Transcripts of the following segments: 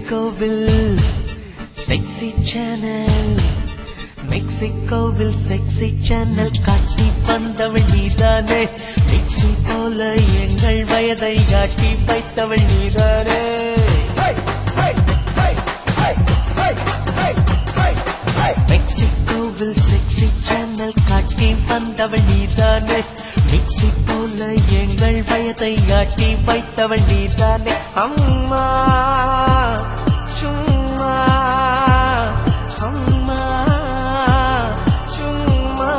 மெக்சிகோவில் sexy channel மெக்சிகோவில் sexy channel காட்டி வந்தவள் நீதானே மிக்ஸி போல எங்கள் வயதை காட்டி வைத்தவள் நீதானே மெக்சிகோவில் செக்ஸி சேனல் காட்டி வந்தவள் நீதானே மிக்ஸி போல எங்கள் வயதை காட்டி வைத்தவள் நீதானே அம்மா சும்மா அம்மா சும்மா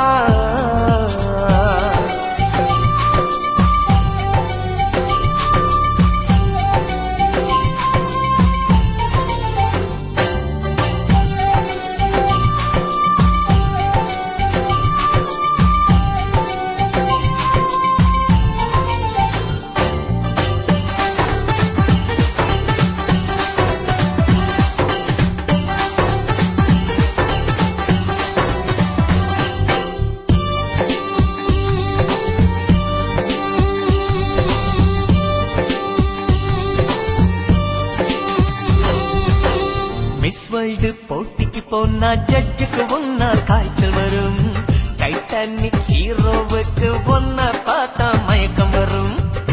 மிஸ் வேர்ல்டு போட்டிக்கு போனா ஜட்ஜுக்கு ஒன்னா காய்ச்சல் வரும் டைட்டானிக் ஹீரோவுக்கு ஒன்னா பார்த்தா மயக்கம் வரும்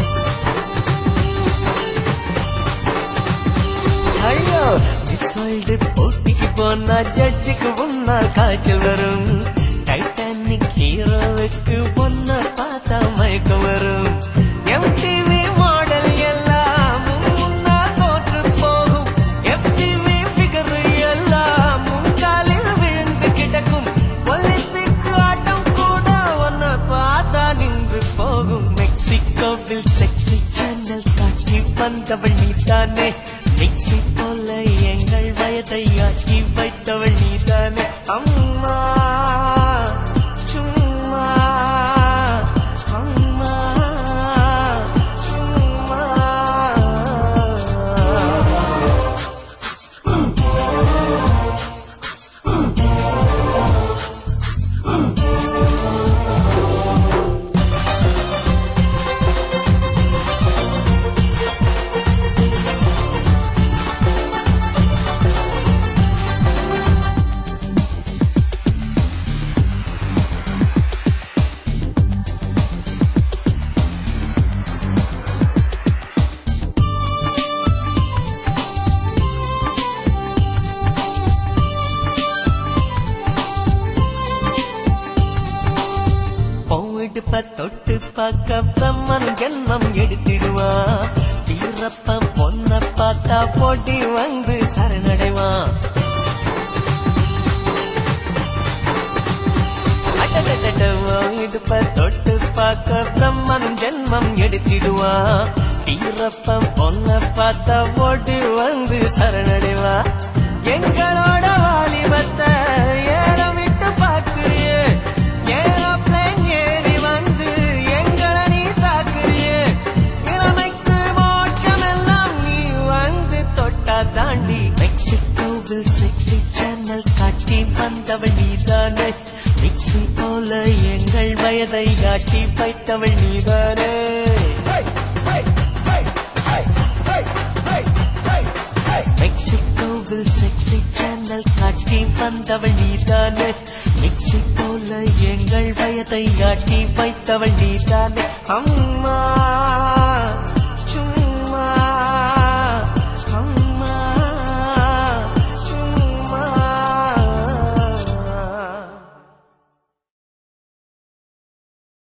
ஐயோ மிஸ் வேர்ல்டு போட்டிக்கு போனா ஜட்ஜுக்கு ஒன்னா காய்ச்சல் வரும் டைட்டானிக் ஹீரோவுக்கு ஒன்னா பார்த்தா மயக்கம் வரும் எம்டிவி மாடல் எல்லாம் முன்னா தோற்று போகும் எஃப்டிவி ஃபிகர் எல்லாம் முன்காலில் விழுந்து கிடக்கும் ஒலிம்பிக் ஆட்டம் கூட ஒன்ன பார்த்தா நின்று போகும் மெக்சிகோவில் செக்ஸி சேனல் காட்டி வந்தவள் நீதானே மிக்ஸி போல எங்கள் வயதை ஆக்கி வைத்தவள் நீதானே அம்மா சும்மா அம்மா சும்மா போயிடுப்ப தொட்டு பார்க்க பிரம்மன் ஜென்மம் எடுத்திடுவான் வீரப்ப பொண்ண பார்த்தா போட்டி வந்து சரணடைவான் அடடடட, போயிடுப்ப தொட்டு பார்க்க பிரம்மன் ஜென்மம் எடுத்திடுவான் வீரப்ப பொண்ண பார்த்தா போட்டி வந்து சரணடைவான் எங்களோட வாலிபத்தை ஏறம் விட்டு பார்க்கிறியே ஏரோப்ளேன் ஏறி வந்து எங்களை நீ தாக்குறியே இளமைக்கு மோட்சமெல்லாம் நீ வந்து தொட்டா தாண்டி மெக்சிகோவில் செக்ஸி சேனல் காட்டி வந்தவள் நீதானே மிக்ஸி போல எங்கள் வயதை காட்டி வைத்தவள் நீதானே மெக்சிகோவில் செக்ஸி சேனல் காட்டி வந்தவள் நீதானே மிக்ஸி போல எங்கள் வயதை காட்டி வைத்தவள் நீதானே அம்மா